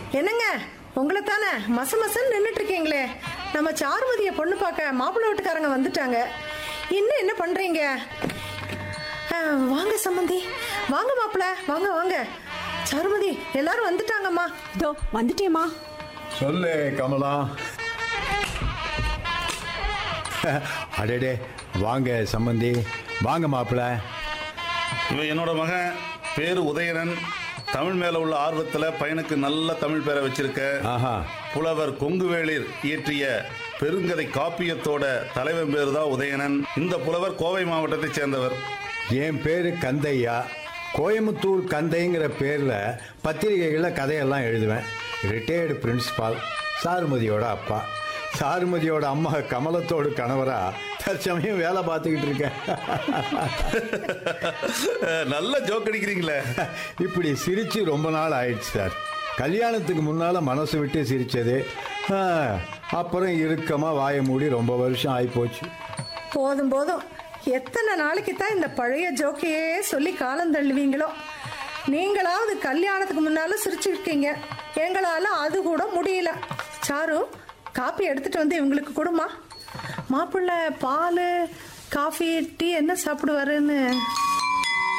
என்னங்க உங்களை தானே மச மசன்னு நின்றுட்டு இருக்கீங்களே நம்ம சாருமதியை பொண்ணு பார்க்க மாப்பிள்ளை வீட்டுக்காரங்க வந்துட்டாங்க இன்னும் என்ன பண்றீங்க ஆ, வாங்க சம்மந்தி வாங்க மாப்பிள்ள வாங்க வாங்க சாருமதி எல்லாரும் வந்துட்டாங்கம்மா இதோ வந்துட்டேம்மா சொல்லு கமலா அடடே வாங்க சம்பந்தி வாங்க மாப்பிள்ள இவன் என்னோட மகன் பேரு உதயணன் தமிழ் மேல உள்ள ஆர்வத்துல பையனுக்கு நல்ல தமிழ் பேரை வச்சிருக்க ஆஹா புலவர் கொங்குவேளிர் இயற்றிய பெருங்கதை காப்பியத்தோட தலைவன் பேரு தான் உதயணன் இந்த புலவர் கோவை மாவட்டத்தைச் சேர்ந்தவர் என் பேரு கந்தையா கோயம்புத்தூர் கந்தைங்கிற பேர்ல பத்திரிகைகளில் கதையெல்லாம் எழுதுவேன் ரிட்டையர்டு பிரின்சிபால் சாருமதியோட அப்பா சாருமதியோட அம்மா கமலத்தோட கணவரா தற்சமயம் வேலை பார்த்துக்கிட்டு இருக்கேன் நல்ல ஜோக் அடிக்கிறீங்களே இப்படி சிரிச்சு ரொம்ப நாள் ஆயிடுச்சு சார் கல்யாணத்துக்கு முன்னால மனசு விட்டு சிரிச்சது ஆ, அப்புறம் இறுக்கமா வாயை மூடி ரொம்ப வருஷம் ஆயிப்போச்சு போதும் போதும் எத்தனை நாளைக்கு தான் இந்த பழைய ஜோக்கையே சொல்லி காலம் தள்ளுவீங்களோ நீங்களாவது கல்யாணத்துக்கு முன்னால சிரிச்சிருக்கீங்க எங்களால அது கூட முடியல சாரு காப்பி எடுத்துட்டு வந்து இவங்களுக்கு கொடுமா மாப்பிள்ளை பால் காஃபி டீ என்ன சாப்பிடுவாருன்னு